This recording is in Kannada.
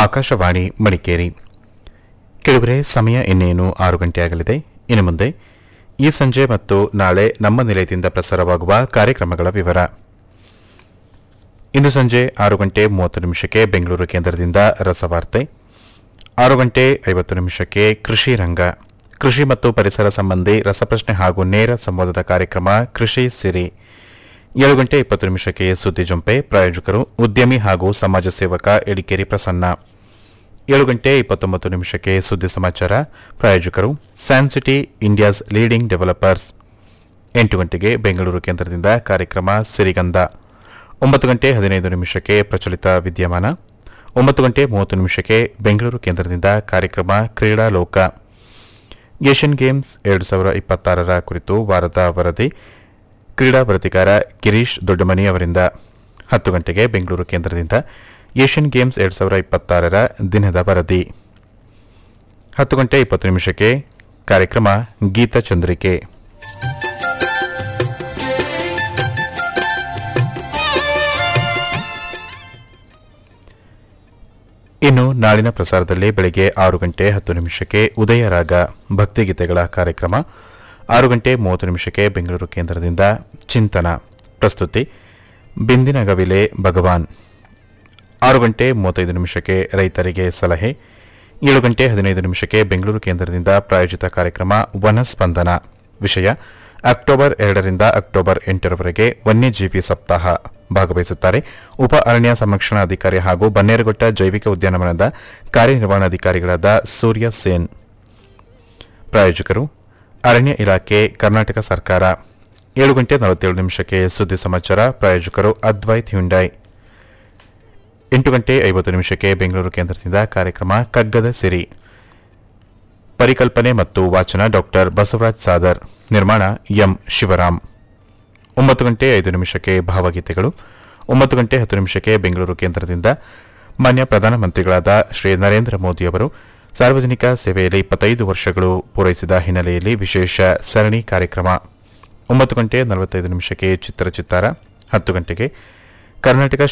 ಆಕಾಶವಾಣಿ ಮಡಿಕೇರಿ ಕೆಳಗರೆ ಸಮಯ ಇನ್ನೇನು ಆರು ಗಂಟೆಯಾಗಲಿದೆ ಇನ್ನು ಮುಂದೆ ಈ ಸಂಜೆ ಮತ್ತು ನಾಳೆ ನಮ್ಮ ನಿಲಯದಿಂದ ಪ್ರಸಾರವಾಗುವ ಕಾರ್ಯಕ್ರಮಗಳ ವಿವರ ಇಂದು ಸಂಜೆ ಆರು ಗಂಟೆ ಮೂವತ್ತು ನಿಮಿಷಕ್ಕೆ ಬೆಂಗಳೂರು ಕೇಂದ್ರದಿಂದ ರಸವಾರ್ತೆ ಆರು ಗಂಟೆ ಐವತ್ತು ನಿಮಿಷಕ್ಕೆ ಕೃಷಿ ರಂಗ ಕೃಷಿ ಮತ್ತು ಪರಿಸರ ಸಂಬಂಧಿ ರಸಪ್ರಶ್ನೆ ಹಾಗೂ ನೇರ ಸಂವಾದದ ಕಾರ್ಯಕ್ರಮ ಕೃಷಿ ಸಿರಿ ಏಳು ಗಂಟೆ ಇಪ್ಪತ್ತು ನಿಮಿಷಕ್ಕೆ ಸುದ್ದಿ ಜೊಂಪೆ ಪ್ರಾಯೋಜಕರು ಉದ್ಯಮಿ ಹಾಗೂ ಸಮಾಜ ಸೇವಕ ಎಡಿಕೇರಿ ಪ್ರಸನ್ನ ಏಳು ಗಂಟೆ ಇಪ್ಪತ್ತೊಂಬತ್ತು ನಿಮಿಷಕ್ಕೆ ಸುದ್ದಿ ಸಮಾಚಾರ ಪ್ರಾಯೋಜಕರು ಸ್ಯಾನ್ಸಿಟಿ ಇಂಡಿಯಾಸ್ ಲೀಡಿಂಗ್ ಡೆವಲಪರ್ಸ್ ಎಂಟು ಗಂಟೆಗೆ ಬೆಂಗಳೂರು ಕೇಂದ್ರದಿಂದ ಕಾರ್ಯಕ್ರಮ ಸಿರಿಗಂಧ ಒಂಬತ್ತು ಗಂಟೆ ಹದಿನೈದು ನಿಮಿಷಕ್ಕೆ ಪ್ರಚಲಿತ ವಿದ್ಯಮಾನ ಒಂಬತ್ತು ಗಂಟೆ ಮೂವತ್ತು ನಿಮಿಷಕ್ಕೆ ಬೆಂಗಳೂರು ಕೇಂದ್ರದಿಂದ ಕಾರ್ಯಕ್ರಮ ಕ್ರೀಡಾ ಲೋಕ ಏಷ್ಯನ್ ಗೇಮ್ಸ್ ಎರಡು ಸಾವಿರ ಇಪ್ಪತ್ತಾರರ ಕುರಿತು ವಾರದ ವರದಿ ಕ್ರೀಡಾ ವರದಿಗಾರ ಗಿರೀಶ್ ದೊಡ್ಡಮನಿ ಅವರಿಂದ ಹತ್ತು ಗಂಟೆಗೆ ಬೆಂಗಳೂರು ಕೇಂದ್ರದಿಂದ ಏಷ್ಯನ್ ಗೇಮ್ಸ್ ಎರಡು ಸಾವಿರ ಇಪ್ಪತ್ತಾರರ ದಿನದ ವರದಿ ಹತ್ತು ಗಂಟೆ ಇಪ್ಪತ್ತು ನಿಮಿಷಕ್ಕೆ ಕಾರ್ಯಕ್ರಮ ಗೀತಚಂದ್ರಿಕೆ ಇನ್ನು ನಾಳಿನ ಪ್ರಸಾರದಲ್ಲಿ ಬೆಳಗ್ಗೆ ಆರು ಗಂಟೆ ಹತ್ತು ನಿಮಿಷಕ್ಕೆ ಉದಯರಾಗ ಭಕ್ತಿಗೀತೆಗಳ ಕಾರ್ಯಕ್ರಮ ಆರು ಗಂಟೆ ಮೂವತ್ತು ನಿಮಿಷಕ್ಕೆ ಬೆಂಗಳೂರು ಕೇಂದ್ರದಿಂದ ಚಿಂತನ ಪ್ರಸ್ತುತಿ ಬಿಂದಿನಗವಿಲೆ ಭಗವಾನ್ ಆರು ಗಂಟೆ ಮೂವತ್ತೈದು ನಿಮಿಷಕ್ಕೆ ರೈತರಿಗೆ ಸಲಹೆ ಏಳು ಗಂಟೆ ಹದಿನೈದು ನಿಮಿಷಕ್ಕೆ ಬೆಂಗಳೂರು ಕೇಂದ್ರದಿಂದ ಪ್ರಾಯೋಜಿತ ಕಾರ್ಯಕ್ರಮ ವನಸ್ಪಂದನ ವಿಷಯ ಅಕ್ಟೋಬರ್ ಎರಡರಿಂದ ಅಕ್ಟೋಬರ್ ಎಂಟರವರೆಗೆ ವನ್ಯಜೀವಿ ಸಪ್ತಾಹ ಭಾಗವಹಿಸುತ್ತಾರೆ ಉಪ ಅರಣ್ಯ ಸಂರಕ್ಷಣಾಧಿಕಾರಿ ಹಾಗೂ ಬನ್ನೇರುಘಟ್ಟ ಜೈವಿಕ ಉದ್ಯಾನವನದ ಕಾರ್ಯನಿರ್ವಹಣಾಧಿಕಾರಿಗಳಾದ ಸೂರ್ಯ ಸೇನ್ ಪ್ರಾಯೋಜಕರು ಅರಣ್ಯ ಇಲಾಖೆ ಕರ್ನಾಟಕ ಸರ್ಕಾರ ಏಳು ಗಂಟೆ ನಲವತ್ತೇಳು ನಿಮಿಷಕ್ಕೆ ಸುದ್ದಿ ಸಮಾಚಾರ ಪ್ರಾಯೋಜಕರು ಅದ್ವೈತ್ ಹ್ಯುಂಡೈ ಎಂಟು ಗಂಟೆ ಐವತ್ತು ನಿಮಿಷಕ್ಕೆ ಬೆಂಗಳೂರು ಕೇಂದ್ರದಿಂದ ಕಾರ್ಯಕ್ರಮ ಕಗ್ಗದ ಸಿರಿ ಪರಿಕಲ್ಪನೆ ಮತ್ತು ವಾಚನ ಡಾಕ್ಟರ್ ಬಸವರಾಜ್ ಸಾದರ್ ನಿರ್ಮಾಣ ಎಂ ಶಿವರಾಮ್ ಒಂಬತ್ತು ಗಂಟೆ ಐದು ನಿಮಿಷಕ್ಕೆ ಭಾವಗೀತೆಗಳು ಒಂಬತ್ತು ಗಂಟೆ ಹತ್ತು ನಿಮಿಷಕ್ಕೆ ಬೆಂಗಳೂರು ಕೇಂದ್ರದಿಂದ ಮಾನ್ಯ ಪ್ರಧಾನಮಂತ್ರಿಗಳಾದ ಶ್ರೀ ನರೇಂದ್ರ ಮೋದಿ ಅವರು ಸಾರ್ವಜನಿಕ ಸೇವೆಯಲ್ಲಿ ಇಪ್ಪತ್ತೈದು ವರ್ಷಗಳು ಪೂರೈಸಿದ ಹಿನ್ನೆಲೆಯಲ್ಲಿ ವಿಶೇಷ ಸರಣಿ ಕಾರ್ಯಕ್ರಮ ಒಂಬತ್ತು ಗಂಟೆ ನಲವತ್ತೈದು ನಿಮಿಷಕ್ಕೆ ಚಿತ್ರಚಿತ್ತಾರ ಹತ್ತು ಗಂಟೆಗೆ ಕರ್ನಾಟಕ